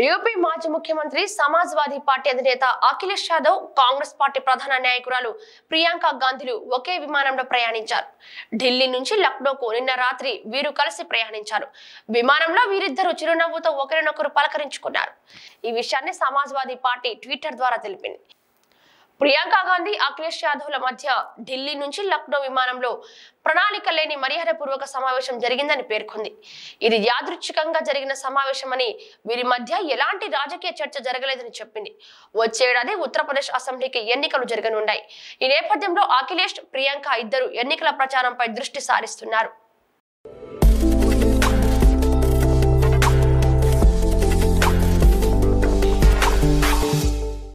UP మాజీ ముఖ్యమంత్రి Samajwadi party అధినేత అఖిలేష్ యాదవ్ కాంగ్రెస్ పార్టీ ప్రధాన నాయకురాలు ప్రియాంక గాంధీలు ఒకే విమానంలో ప్రయాణించారు ఢిల్లీ నుంచి లక్నోకు నిన్న రాత్రి వీరు కలిసి ప్రయాణించారు విమానంలో వీరిద్దరూ చిరునవ్వుతో ఒకరినొకరు పలకరించుకున్నారు ఈ విషయాన్ని సమాజ్వాదీ పార్టీ ట్విట్టర్ ద్వారా తెలిపింది ప్రియాంక గాంధీ అఖిలేష్ యాదవ్ల మధ్య ఢిల్లీ నుంచి లక్నో విమానంలో ప్రణాళిక లేని మర్యాదపూర్వక సమావేశం జరిగిందని పేర్కొంది ఇది యాదృచ్ఛికంగా జరిగిన సమావేశమని వీరి మధ్య ఎలాంటి రాజకీయ చర్చ జరగలేదని చెప్పింది వచ్చే ఏడాది ఉత్తరప్రదేశ్ అసెంబ్లీకి ఎన్నికలు జరగనున్నాయి ఈ నేపథ్యంలో అఖిలేష్ ప్రియాంక ఇద్దరు ఎన్నికల ప్రచారంపై దృష్టి సారిస్తున్నారు